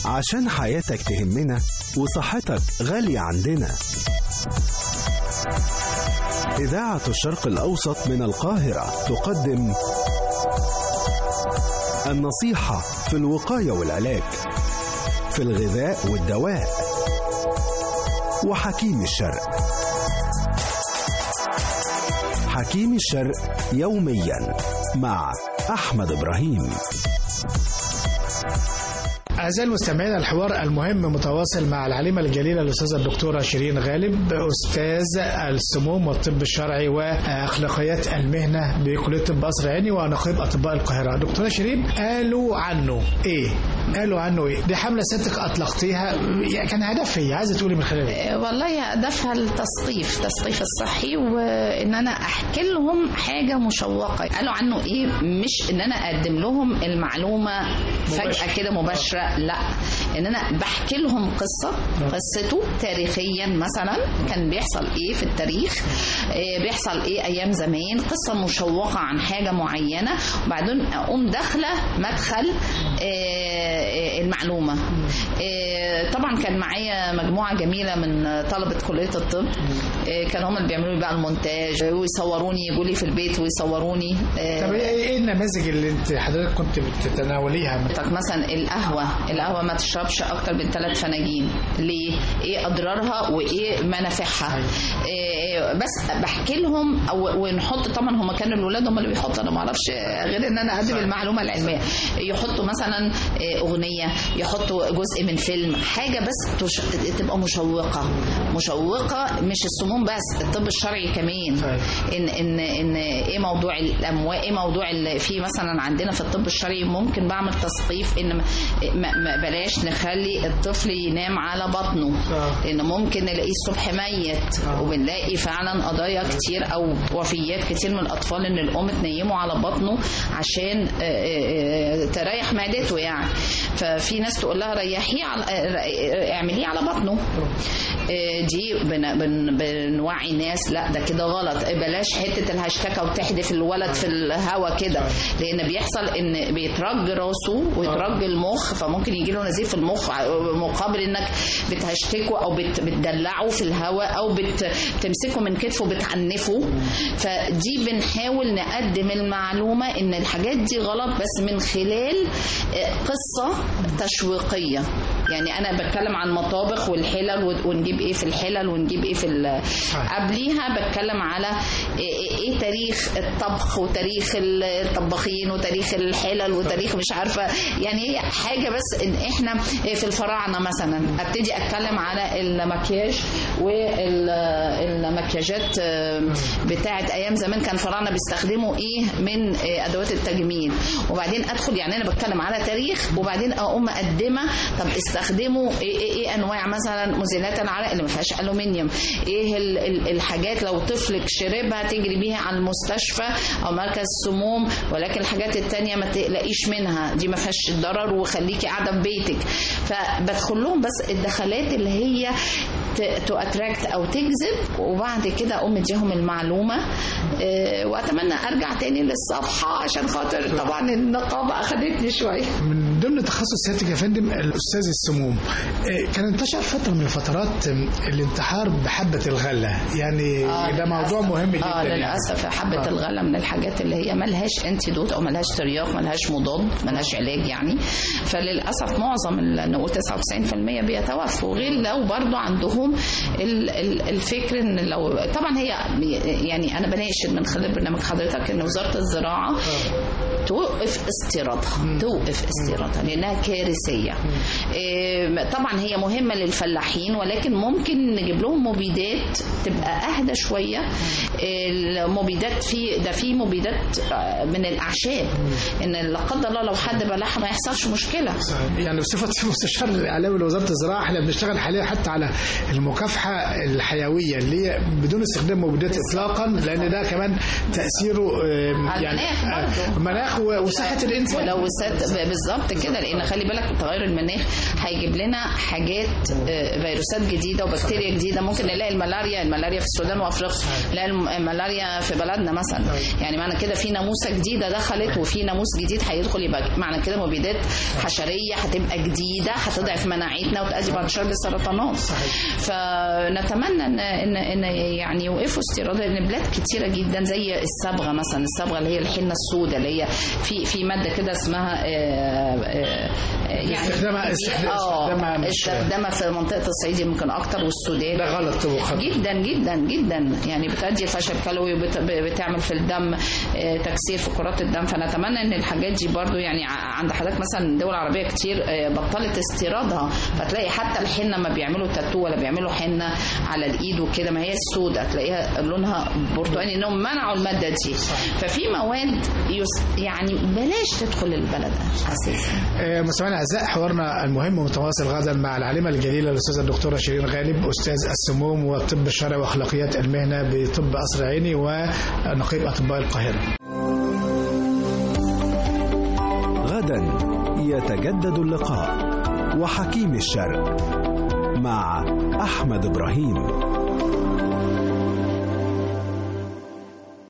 عشان حياتك تهمنا وصحتك غالية عندنا إذاعة الشرق الأوسط من القاهرة تقدم النصيحة في الوقاية والعلاج في الغذاء والدواء وحكيم الشرق حكيم الشرق يوميا مع أحمد إبراهيم أعزائي المستمعين الحوار المهم متواصل مع العليمة الجليلة الأستاذة الدكتورة شيرين غالب أستاذ السموم والطب الشرعي وأخلاقيات المهنة بكلية طب قصر عيني ونقيب أطباء القاهرة دكتورة شيرين قالوا عنه إيه؟ قالوا عنه إيه؟ دي حملة سيادتك أطلقتيها كان هدفها إيه؟ عايزة تقولي من خلال إيه؟ والله هدفها التثقيف التثقيف الصحي وان انا احكي لهم حاجه مشوقه قالوا عنه ايه مش ان انا اقدم لهم المعلومه فجاه كده مباشره لا ان انا بحكي لهم قصه قصته تاريخيا مثلا كان بيحصل ايه في التاريخ إيه بيحصل ايه ايام زمان قصه مشوقه عن حاجه معينه وبعدين اقوم داخله مدخل إيه المعلومه إيه طبعا كان معايا مجموعه جميله من طلبه كليه الطب إيه كانوا هم اللي بيعملوا لي بقى المونتاج ويصوروني يجوا لي في البيت ويصوروني إيه طب إيه إيه النماذج اللي أنت حضرتك كنت بتتناوليها؟ طب مثلا القهوه القهوه ما تشربش اكتر من ثلاث فناجين ليه ايه اضرارها وايه منافعها إيه بس بحكي لهم او ونحط طبعا هم كانوا الاولاد هم اللي بيحطوا انا ما اعرفش غير ان انا اقدم المعلومه العلميه يحطوا مثلا إيه اغنيه يحطوا جزء من فيلم حاجه بس تش... تبقى مشوقه مشوقه مش السموم بس الطب الشرعي كمان ان ان ان ايه موضوع الاموال ايه موضوع اللي في مثلا عندنا في الطب الشرعي ممكن بعمل تثقيف ان ما ما بلاش نخلي الطفل ينام على بطنه لان ممكن نلاقيه الصبح ميت وبنلاقي فعلا قضايا كتير او وفيات كتير من الاطفال ان الام تنيمه على بطنه عشان تريح معدته يعني ففي ناس تقول لها ريحيه على اعمليه على بطنه دي بن بن بنوعي ناس لا ده كده غلط بلاش حته الهاشتكه وتحدف الولد في الهوا كده لان بيحصل ان بيترج راسه ويترج المخ فممكن يجي له نزيف في المخ مقابل انك بتهشتكه او بت بتدلعه في الهواء او بتمسكه من كتفه بتعنفه فدي بنحاول نقدم المعلومه ان الحاجات دي غلط بس من خلال قصه تشويقيه يعني انا بتكلم عن مطابخ والحلل ونجيب ايه في الحلل ونجيب ايه في قبليها بتكلم على ايه تاريخ الطبخ وتاريخ الطباخين وتاريخ الحلل وتاريخ مش عارفه يعني هي حاجه بس ان احنا في الفراعنه مثلا ابتدي اتكلم على المكياج والمكياجات بتاعه ايام زمان كان الفراعنه بيستخدموا ايه من ادوات التجميل وبعدين ادخل يعني انا بتكلم على تاريخ وبعدين اقوم مقدمه طب استخدموا ايه, إيه, إيه انواع مثلا مزيلات العرق اللي ما فيهاش الومنيوم ايه ال ال الحاجات لو طفلك شربها تجري بيها على المستشفى او مركز سموم ولكن الحاجات التانية ما تقلقيش منها دي ما فيهاش ضرر وخليكي قاعده في بيتك فبدخل لهم بس الدخلات اللي هي تو اتراكت او تجذب وبعد كده اقوم مديهم المعلومه أه واتمنى ارجع تاني للصفحه عشان خاطر طبعا النقابه اخذتني شويه من ضمن تخصص سيادتك يا فندم الاستاذ السموم كان انتشر فتره من الفترات الانتحار بحبه الغله يعني آه ده موضوع مهم جدا اه للاسف حبه آه. الغله من الحاجات اللي هي ملهاش انتيدوت او ملهاش ترياق ملهاش مضاد ملهاش علاج يعني فللاسف معظم نقول 99% بيتوفوا غير لو برضو عندهم الفكر ان لو طبعا هي يعني انا بناشد من خلال برنامج حضرتك ان وزاره الزراعه توقف استيرادها توقف استيرادها لانها كارثيه طبعا هي مهمه للفلاحين ولكن ممكن نجيب لهم مبيدات تبقى اهدى شويه المبيدات في ده في مبيدات من الاعشاب ان لا قدر الله لو حد بلعها ما يحصلش مشكله يعني بصفه مستشار الاعلامي لوزاره الزراعه احنا بنشتغل حاليا حتى على المكافحه الحيويه اللي هي بدون استخدام مبيدات اطلاقا لان ده كمان تاثيره يعني المناخ و- وصحه الانسان ملوثات ب- بالظبط كده لان خلي بالك تغير المناخ هيجيب لنا حاجات آه، فيروسات جديده وبكتيريا جديده ممكن نلاقي الملاريا الملاريا في السودان وافريقيا نلاقي الم- الملاريا في بلدنا مثلا يعني معنى كده في ناموسه جديده دخلت وفي ناموس جديد هيدخل يبقى معنى كده مبيدات حشريه هتبقى جديده هتضعف مناعتنا وتؤدي بعد شر بالسرطانات فنتمنى ان ان ان يعني يوقفوا استيراد لان بلاد كتيره جدا زي الصبغه مثلا الصبغه اللي هي الحنه السوداء اللي هي في في ماده كده اسمها آه، آه، آه، يعني استخدامها- استخدام- اه استخدامها مش- استخدامها في منطقه الصعيد يمكن اكتر والسودان ده غلط وخطأ. جدا جدا جدا يعني بتؤدي فشل كلوي وبتعمل في الدم آه، تكسير في كرات الدم فنتمنى ان الحاجات دي برضو يعني ع- عند حضرتك مثلا دول عربيه كتير آه، بطلت استيرادها فتلاقي حتى الحنه ما بيعملوا تاتو ولا بيعملوا حنه على الايد وكده ما هي السوداء تلاقيها لونها برتقاني انهم منعوا الماده دي ففي مواد يس يعني بلاش تدخل البلد اساسا آه، مستمعينا الاعزاء حوارنا المهم متواصل غدا مع العالمه الجليله الاستاذه الدكتوره شيرين غالب استاذ السموم والطب الشرعي واخلاقيات المهنه بطب قصر عيني ونقيب اطباء القاهره. غدا يتجدد اللقاء وحكيم الشرق مع أحمد إبراهيم